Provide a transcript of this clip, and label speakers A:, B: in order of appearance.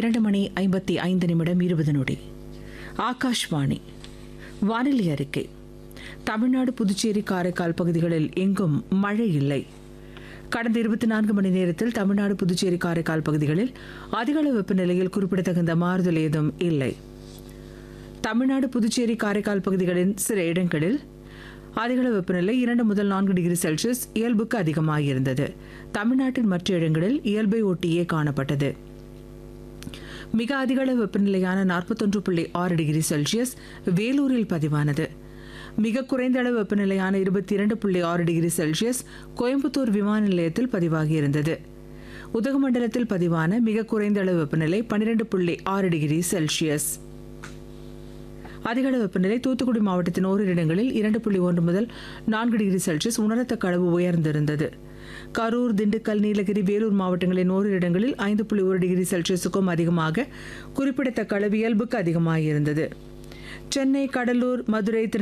A: இரண்டு மணி ஐம்பத்தி ஐந்து நிமிடம் இருபது நொடி ஆகாஷ்வாணி வானிலை அறிக்கை தமிழ்நாடு புதுச்சேரி காரைக்கால் பகுதிகளில் எங்கும் மழை இல்லை கடந்த இருபத்தி நான்கு மணி நேரத்தில் தமிழ்நாடு புதுச்சேரி காரைக்கால் பகுதிகளில் அதிகளவு வெப்பநிலையில் குறிப்பிடத்தகுந்த மாறுதல் ஏதும் இல்லை தமிழ்நாடு புதுச்சேரி காரைக்கால் பகுதிகளின் சில இடங்களில் அதிகளவு வெப்பநிலை இரண்டு முதல் நான்கு டிகிரி செல்சியஸ் இயல்புக்கு அதிகமாக இருந்தது தமிழ்நாட்டின் மற்ற இடங்களில் இயல்பை ஒட்டியே காணப்பட்டது மிக அதிகளவு வெப்பநிலையான நாற்பத்தொன்று புள்ளி ஆறு டிகிரி செல்சியஸ் வேலூரில் பதிவானது மிக குறைந்த அளவு வெப்பநிலையான இருபத்தி இரண்டு புள்ளி ஆறு டிகிரி செல்சியஸ் கோயம்புத்தூர் விமான நிலையத்தில் பதிவாகியிருந்தது உதகமண்டலத்தில் பதிவான மிக குறைந்த அளவு வெப்பநிலை பன்னிரண்டு புள்ளி ஆறு டிகிரி செல்சியஸ் அதிகளவு வெப்பநிலை தூத்துக்குடி மாவட்டத்தின் ஓரிரு இடங்களில் இரண்டு புள்ளி ஒன்று முதல் நான்கு டிகிரி செல்சியஸ் உணரத்தக்க அளவு உயர்ந்திருந்தது கரூர் திண்டுக்கல் நீலகிரி வேலூர் மாவட்டங்களின் ஓரிரு இடங்களில் ஐந்து புள்ளி ஒரு டிகிரி செல்சியஸுக்கும் அதிகமாக குறிப்பிடத்தக்க அளவு இயல்புக்கு அதிகமாக இருந்தது சென்னை கடலூர் மதுரை திரு